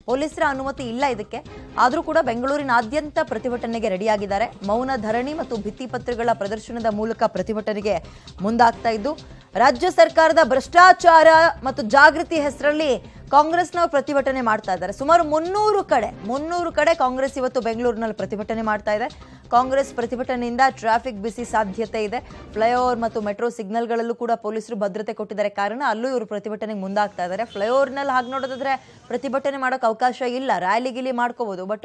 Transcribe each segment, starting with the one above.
ಪೊಲೀಸರ ಅನುಮತಿ ಇಲ್ಲ ಇದಕ್ಕೆ ಆದರೂ ಕೂಡ ಬೆಂಗಳೂರಿನಾದ್ಯಂತ ಪ್ರತಿಭಟನೆಗೆ ರೆಡಿಯಾಗಿದ್ದಾರೆ ಮೌನ ಧರಣಿ ಮತ್ತು ಭಿತ್ತಿಪತ್ರಗಳ ಪ್ರದರ್ಶನದ ಮೂಲಕ ಪ್ರತಿಭಟನೆಗೆ ಮುಂದಾಗ್ತಾ ಇದ್ದು ರಾಜ್ಯ ಸರ್ಕಾರದ ಭ್ರಷ್ಟಾಚಾರ ಮತ್ತು ಜಾಗೃತಿ ಹೆಸರಲ್ಲಿ ಕಾಂಗ್ರೆಸ್ನವರು ಪ್ರತಿಭಟನೆ ಮಾಡ್ತಾ ಇದ್ದಾರೆ ಸುಮಾರು ಮುನ್ನೂರು ಕಡೆ ಮುನ್ನೂರು ಕಡೆ ಕಾಂಗ್ರೆಸ್ ಇವತ್ತು ಬೆಂಗಳೂರಿನಲ್ಲಿ ಪ್ರತಿಭಟನೆ ಮಾಡ್ತಾ ಇದೆ ಕಾಂಗ್ರೆಸ್ ಪ್ರತಿಭಟನೆಯಿಂದ ಟ್ರಾಫಿಕ್ ಬಿಸಿ ಸಾಧ್ಯತೆ ಇದೆ ಫ್ಲೈಓವರ್ ಮತ್ತು ಮೆಟ್ರೋ ಸಿಗ್ನಲ್ಗಳಲ್ಲೂ ಕೂಡ ಪೊಲೀಸರು ಭದ್ರತೆ ಕೊಟ್ಟಿದ್ದಾರೆ ಕಾರಣ ಅಲ್ಲೂ ಇವರು ಪ್ರತಿಭಟನೆಗೆ ಮುಂದಾಗ್ತಾ ಇದ್ದಾರೆ ಫ್ಲೈಓವರ್ನಲ್ಲಿ ಹಾಗೆ ನೋಡೋದಾದ್ರೆ ಪ್ರತಿಭಟನೆ ಮಾಡೋಕೆ ಅವಕಾಶ ಇಲ್ಲ ರ್ಯಾಲಿ ಗಿಲಿ ಮಾಡ್ಕೋಬೋದು ಬಟ್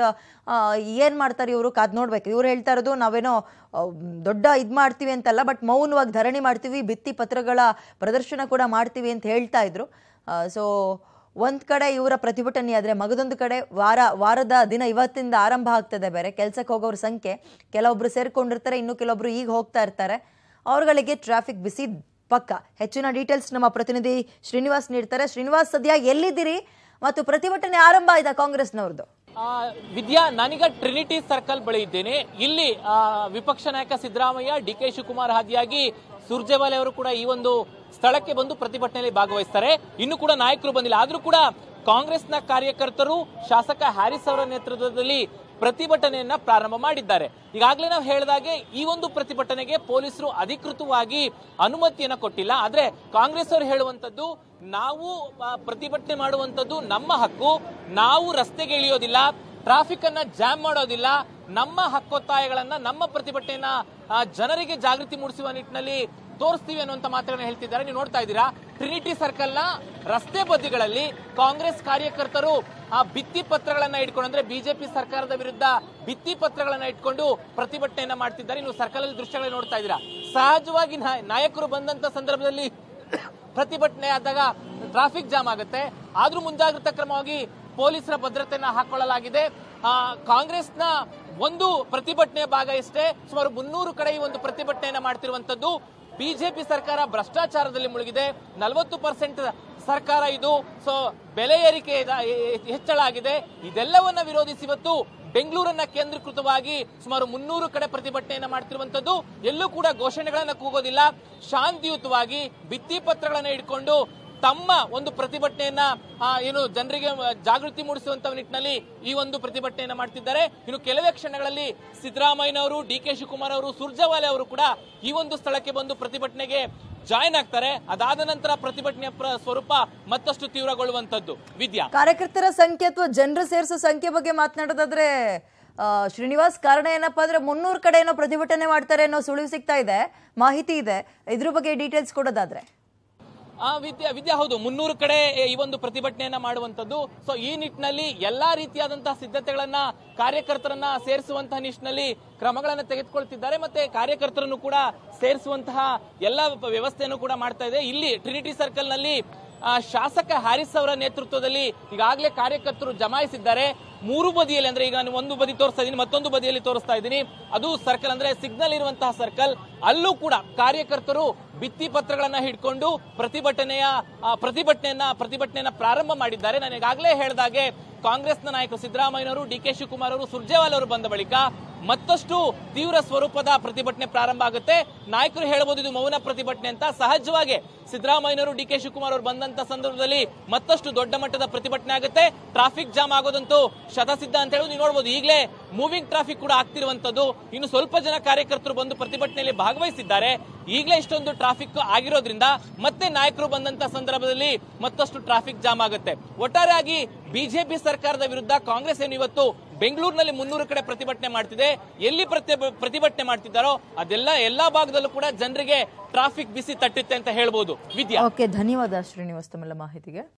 ಏನು ಮಾಡ್ತಾರೆ ಇವರು ಕಾದ್ ನೋಡ್ಬೇಕು ಇವ್ರು ಹೇಳ್ತಾ ಇರೋದು ನಾವೇನೋ ಆ, ದೊಡ್ಡ ಇದು ಮಾಡ್ತೀವಿ ಅಂತಲ್ಲ ಬಟ್ ಮೌನವಾಗಿ ಧರಣಿ ಮಾಡ್ತೀವಿ ಭಿತ್ತಿ ಪತ್ರಗಳ ಪ್ರದರ್ಶನ ಕೂಡ ಮಾಡ್ತೀವಿ ಅಂತ ಹೇಳ್ತಾ ಇದ್ರು ಸೊ ಒಂದ್ ಕಡೆ ಇವರ ಪ್ರತಿಭಟನೆ ಆದ್ರೆ ಮಗದೊಂದು ಕಡೆ ವಾರ ವಾರದ ದಿನ ಇವತ್ತಿಂದ ಆರಂಭ ಆಗ್ತದೆ ಬೇರೆ ಕೆಲ್ಸಕ್ಕೆ ಹೋಗೋರ ಸಂಖ್ಯೆ ಕೆಲವೊಬ್ರು ಸೇರ್ಕೊಂಡಿರ್ತಾರೆ ಇನ್ನು ಕೆಲವೊಬ್ರು ಈಗ ಹೋಗ್ತಾ ಇರ್ತಾರೆ ಅವ್ರಗಳಿಗೆ ಟ್ರಾಫಿಕ್ ಬಿಸಿ ಪಕ್ಕ ಹೆಚ್ಚಿನ ಡೀಟೇಲ್ಸ್ ನಮ್ಮ ಪ್ರತಿನಿಧಿ ಶ್ರೀನಿವಾಸ್ ನೀಡ್ತಾರೆ ಶ್ರೀನಿವಾಸ್ ಸದ್ಯ ಎಲ್ಲಿದ್ದೀರಿ ಮತ್ತು ಪ್ರತಿಭಟನೆ ಆರಂಭ ಆಯ್ತಾ ಕಾಂಗ್ರೆಸ್ನವ್ರದ್ದು ಆ, ವಿದ್ಯಾ ನಾನೀಗ ಟ್ರಿನಿಟಿ ಸರ್ಕಲ್ ಬಳಿ ಇದ್ದೇನೆ ಇಲ್ಲಿ ಆ, ವಿಪಕ್ಷ ನಾಯಕ ಸಿದ್ದರಾಮಯ್ಯ ಡಿ ಕೆ ಶಿವಕುಮಾರ್ ಹಾದಿಯಾಗಿ ಸುರ್ಜೇವಾಲೆ ಅವರು ಕೂಡ ಈ ಒಂದು ಸ್ಥಳಕ್ಕೆ ಬಂದು ಪ್ರತಿಭಟನೆಯಲ್ಲಿ ಭಾಗವಹಿಸ್ತಾರೆ ಇನ್ನು ಕೂಡ ನಾಯಕರು ಬಂದಿಲ್ಲ ಆದ್ರೂ ಕೂಡ ಕಾಂಗ್ರೆಸ್ನ ಕಾರ್ಯಕರ್ತರು ಶಾಸಕ ಹ್ಯಾರಿಸ್ ಅವರ ನೇತೃತ್ವದಲ್ಲಿ ಪ್ರತಿಭಟನೆಯನ್ನ ಪ್ರಾರಂಭ ಮಾಡಿದ್ದಾರೆ ಈಗಾಗಲೇ ನಾವು ಹೇಳಿದಾಗೆ ಈ ಒಂದು ಪ್ರತಿಭಟನೆಗೆ ಪೊಲೀಸರು ಅಧಿಕೃತವಾಗಿ ಅನುಮತಿಯನ್ನ ಕೊಟ್ಟಿಲ್ಲ ಆದ್ರೆ ಕಾಂಗ್ರೆಸ್ ಅವರು ಹೇಳುವಂತದ್ದು ನಾವು ಆ, ಪ್ರತಿಭಟನೆ ಮಾಡುವಂತದ್ದು ನಮ್ಮ ಹಕ್ಕು ನಾವು ರಸ್ತೆಗೆ ಇಳಿಯೋದಿಲ್ಲ ಟ್ರಾಫಿಕ್ ಅನ್ನ ಜಾಮ್ ಮಾಡೋದಿಲ್ಲ ನಮ್ಮ ಹಕ್ಕೊತ್ತಾಯಗಳನ್ನ ನಮ್ಮ ಪ್ರತಿಭಟನೆಯನ್ನ ಆ, ಜನರಿಗೆ ಜಾಗೃತಿ ಮೂಡಿಸುವ ನಿಟ್ಟಿನಲ್ಲಿ ತೋರಿಸ್ತೀವಿ ಅನ್ನುವಂತ ಮಾತುಗಳನ್ನ ಹೇಳ್ತಿದ್ದಾರೆ ನೀವು ನೋಡ್ತಾ ಇದ್ದೀರಾ ಟ್ರಿನಿಟಿ ಸರ್ಕಲ್ ನ ರಸ್ತೆ ಬದಿಗಳಲ್ಲಿ ಕಾಂಗ್ರೆಸ್ ಕಾರ್ಯಕರ್ತರು ಆ ಭಿತ್ತಿ ಪತ್ರಗಳನ್ನ ಇಟ್ಕೊಂಡು ಅಂದ್ರೆ ಬಿಜೆಪಿ ಸರ್ಕಾರದ ವಿರುದ್ಧ ಭಿತ್ತಿ ಪತ್ರಗಳನ್ನ ಇಟ್ಕೊಂಡು ಪ್ರತಿಭಟನೆಯನ್ನ ಮಾಡ್ತಿದ್ದಾರೆ ನೀವು ಸರ್ಕಲ್ ಅಲ್ಲಿ ದೃಶ್ಯಗಳನ್ನ ನೋಡ್ತಾ ಇದ್ದೀರಾ ಸಹಜವಾಗಿ ನಾಯ- ನಾಯಕರು ಬಂದಂತ ಸಂದರ್ಭದಲ್ಲಿ ಪ್ರತಿಭಟನೆ ಆದಾಗ ಟ್ರಾಫಿಕ್ ಜಾಮ್ ಆಗುತ್ತೆ ಆದ್ರೂ ಮುಂಜಾಗ್ರತಾ ಕ್ರಮವಾಗಿ ಪೊಲೀಸರ ಭದ್ರತೆಯನ್ನ ಹಾಕೊಳ್ಳಲಾಗಿದೆ ಆ, ಕಾಂಗ್ರೆಸ್ನ ಒಂದು ಪ್ರತಿಭಟನೆಯ ಭಾಗ ಇಷ್ಟೇ ಸುಮಾರು ಮುನ್ನೂರು ಕಡೆ ಈ ಒಂದು ಪ್ರತಿಭಟನೆಯನ್ನ ಮಾಡ್ತಿರುವಂತದ್ದು ಬಿಜೆಪಿ ಸರ್ಕಾರ ಭ್ರಷ್ಟಾಚಾರದಲ್ಲಿ ಮುಳುಗಿದೆ ನಲವತ್ತು ಪರ್ಸೆಂಟ್ ಸರ್ಕಾರ ಇದು ಸೊ ಬೆಲೆ ಏರಿಕೆ ಇದ- ಹೆಚ್ಚಳ ಆಗಿದೆ ಇದೆಲ್ಲವನ್ನ ವಿರೋಧಿಸಿ ಇವತ್ತು ಬೆಂಗಳೂರನ್ನ ಕೇಂದ್ರೀಕೃತವಾಗಿ ಸುಮಾರು ಮುನ್ನೂರು ಕಡೆ ಪ್ರತಿಭಟನೆಯನ್ನ ಮಾಡ್ತಿರುವಂತದ್ದು ಎಲ್ಲೂ ಕೂಡ ಘೋಷಣೆಗಳನ್ನ ಕೂಗೋದಿಲ್ಲ ಶಾಂತಿಯುತವಾಗಿ ಭಿತ್ತಿ ಪತ್ರಗಳನ್ನ ಇಟ್ಕೊಂಡು ತಮ್ಮ ಒಂದು ಪ್ರತಿಭಟನೆಯನ್ನ ಆ, ಏನು ಜನರಿಗೆ ಜಾಗೃತಿ ಮೂಡಿಸುವಂತ ನಿಟ್ಟಿನಲ್ಲಿ ಈ ಒಂದು ಪ್ರತಿಭಟನೆಯನ್ನ ಮಾಡ್ತಿದ್ದಾರೆ ಇನ್ನು ಕೆಲವೇ ಕ್ಷಣಗಳಲ್ಲಿ ಸಿದ್ದರಾಮಯ್ಯನವರು ಡಿ ಕೆ ಶಿವಕುಮಾರ್ ಅವರು ಸುರ್ಜೇವಾಲೆ ಅವರು ಕೂಡ ಈ ಒಂದು ಸ್ಥಳಕ್ಕೆ ಬಂದು ಪ್ರತಿಭಟನೆಗೆ ಜಾಯ್ನ್ ಆಗ್ತಾರೆ ಅದಾದ ನಂತರ ಪ್ರತಿಭಟನೆಯ ಪ್ರ- ಸ್ವರೂಪ ಮತ್ತಷ್ಟು ತೀವ್ರಗೊಳ್ಳುವಂತದ್ದು ವಿದ್ಯಾ ಕಾರ್ಯಕರ್ತರ ಸಂಖ್ಯೆ ಅಥವಾ ಜನರು ಸೇರಿಸೋ ಸಂಖ್ಯೆ ಬಗ್ಗೆ ಮಾತನಾಡೋದಾದ್ರೆ ಆ, ಶ್ರೀನಿವಾಸ್ ಕಾರಣ ಏನಪ್ಪಾ ಅಂದ್ರೆ ಮುನ್ನೂರು ಕಡೆ ಏನೋ ಪ್ರತಿಭಟನೆ ಮಾಡ್ತಾರೆ ಅನ್ನೋ ಸುಳಿವು ಸಿಗ್ತಾ ಇದೆ ಮಾಹಿತಿ ಇದೆ ಇದ್ರ ಬಗ್ಗೆ ಡೀಟೇಲ್ಸ್ ಕೊಡೋದಾದ್ರೆ ಆ ವಿದ್ಯಾ ವಿದ್ಯಾ ಹೌದು ಮುನ್ನೂರು ಕಡೆ ಈ ಒಂದು ಪ್ರತಿಭಟನೆಯನ್ನ ಮಾಡುವಂತದ್ದು ಸೊ ಈ ನಿಟ್ಟಿನಲ್ಲಿ ಎಲ್ಲಾ ರೀತಿಯಾದಂತಹ ಸಿದ್ಧತೆಗಳನ್ನ ಕಾರ್ಯಕರ್ತರನ್ನ ಸೇರಿಸುವಂತಹ ನಿಟ್ಟಿನಲ್ಲಿ ಕ್ರಮಗಳನ್ನ ತೆಗೆದುಕೊಳ್ತಿದ್ದಾರೆ ಮತ್ತೆ ಕಾರ್ಯಕರ್ತರನ್ನು ಕೂಡ ಸೇರಿಸುವಂತಹ ಎಲ್ಲ ವ್ಯವಸ್ಥೆಯನ್ನು ಕೂಡ ಮಾಡ್ತಾ ಇದೆ ಇಲ್ಲಿ ಟ್ರಿನಿಟಿ ಸರ್ಕಲ್ ನಲ್ಲಿ ಆ, ಶಾಸಕ ಹ್ಯಾರಿಸ್ ಅವರ ನೇತೃತ್ವದಲ್ಲಿ ಈಗಾಗಲೇ ಕಾರ್ಯಕರ್ತರು ಜಮಾಯಿಸಿದ್ದಾರೆ ಮೂರು ಬದಿಯಲ್ಲಿ ಅಂದ್ರೆ ಈಗ ನಾನು ಒಂದು ಬದಿ ತೋರಿಸ್ತಾ ಇದ್ದೀನಿ ಮತ್ತೊಂದು ಬದಿಯಲ್ಲಿ ತೋರಿಸ್ತಾ ಇದ್ದೀನಿ ಅದು ಸರ್ಕಲ್ ಅಂದ್ರೆ ಸಿಗ್ನಲ್ ಇರುವಂತಹ ಸರ್ಕಲ್ ಅಲ್ಲೂ ಕೂಡ ಕಾರ್ಯಕರ್ತರು ಭಿತ್ತಿ ಪತ್ರಗಳನ್ನ ಹಿಡ್ಕೊಂಡು ಪ್ರತಿಭಟನೆಯ ಆ, ಪ್ರತಿಭಟನೆಯನ್ನ ಪ್ರತಿಭಟನೆಯನ್ನ ಪ್ರಾರಂಭ ಮಾಡಿದ್ದಾರೆ ನಾನು ಈಗಾಗಲೇ ಹೇಳಿದಾಗೆ ಕಾಂಗ್ರೆಸ್ನ ನಾಯಕರು ಸಿದ್ದರಾಮಯ್ಯನವರು ಡಿ ಕೆ ಶಿವಕುಮಾರ್ ಅವರು ಸುರ್ಜೇವಾಲ್ ಅವರು ಬಂದ ಬಳಿಕ ಮತ್ತಷ್ಟು ತೀವ್ರ ಸ್ವರೂಪದ ಪ್ರತಿಭಟನೆ ಪ್ರಾರಂಭ ಆಗುತ್ತೆ ನಾಯಕರು ಹೇಳಬಹುದು ಇದು ಮೌನ ಪ್ರತಿಭಟನೆ ಅಂತ ಸಹಜವಾಗಿ ಸಿದ್ದರಾಮಯ್ಯನವರು ಡಿ ಕೆ ಶಿವಕುಮಾರ್ ಅವರು ಬಂದಂತ ಸಂದರ್ಭದಲ್ಲಿ ಮತ್ತಷ್ಟು ದೊಡ್ಡ ಮಟ್ಟದ ಪ್ರತಿಭಟನೆ ಆಗುತ್ತೆ ಟ್ರಾಫಿಕ್ ಜಾಮ್ ಆಗೋದಂತೂ ಶತಸಿದ್ಧ ಅಂತ ಹೇಳಿ ನೀವು ನೋಡಬಹುದು ಈಗಲೇ ಮೂವಿಂಗ್ ಟ್ರಾಫಿಕ್ ಕೂಡ ಆಗ್ತಿರುವಂತದ್ದು ಇನ್ನು ಸ್ವಲ್ಪ ಜನ ಕಾರ್ಯಕರ್ತರು ಬಂದು ಪ್ರತಿಭಟನೆಯಲ್ಲಿ ಭಾಗವಹಿಸಿದ್ದಾರೆ ಈಗಲೇ ಇಷ್ಟೊಂದು ಟ್ರಾಫಿಕ್ ಆಗಿರೋದ್ರಿಂದ ಮತ್ತೆ ನಾಯಕರು ಬಂದಂತ ಸಂದರ್ಭದಲ್ಲಿ ಮತ್ತಷ್ಟು ಟ್ರಾಫಿಕ್ ಜಾಮ್ ಆಗುತ್ತೆ ಒಟ್ಟಾರೆಯಾಗಿ ಬಿಜೆಪಿ ಸರ್ಕಾರದ ವಿರುದ್ಧ ಕಾಂಗ್ರೆಸ್ ಏನು ಇವತ್ತು ಬೆಂಗಳೂರಿನಲ್ಲಿ ಮುನ್ನೂರು ಕಡೆ ಪ್ರತಿಭಟನೆ ಮಾಡ್ತಿದೆ ಎಲ್ಲಿ ಪ್ರತಿ ಪ್ರತಿಭಟನೆ ಮಾಡ್ತಿದ್ದಾರೋ ಅದೆಲ್ಲ ಎಲ್ಲಾ ಭಾಗದಲ್ಲೂ ಕೂಡ ಜನರಿಗೆ ಟ್ರಾಫಿಕ್ ಬಿಸಿ ತಟ್ಟುತ್ತೆ ಅಂತ ಹೇಳ್ಬೋದು ವಿದ್ಯಾ ಓಕೆ ಧನ್ಯವಾದ ಶ್ರೀನಿವಾಸ್ ತಮ್ಮೆಲ್ಲ ಮಾಹಿತಿಗೆ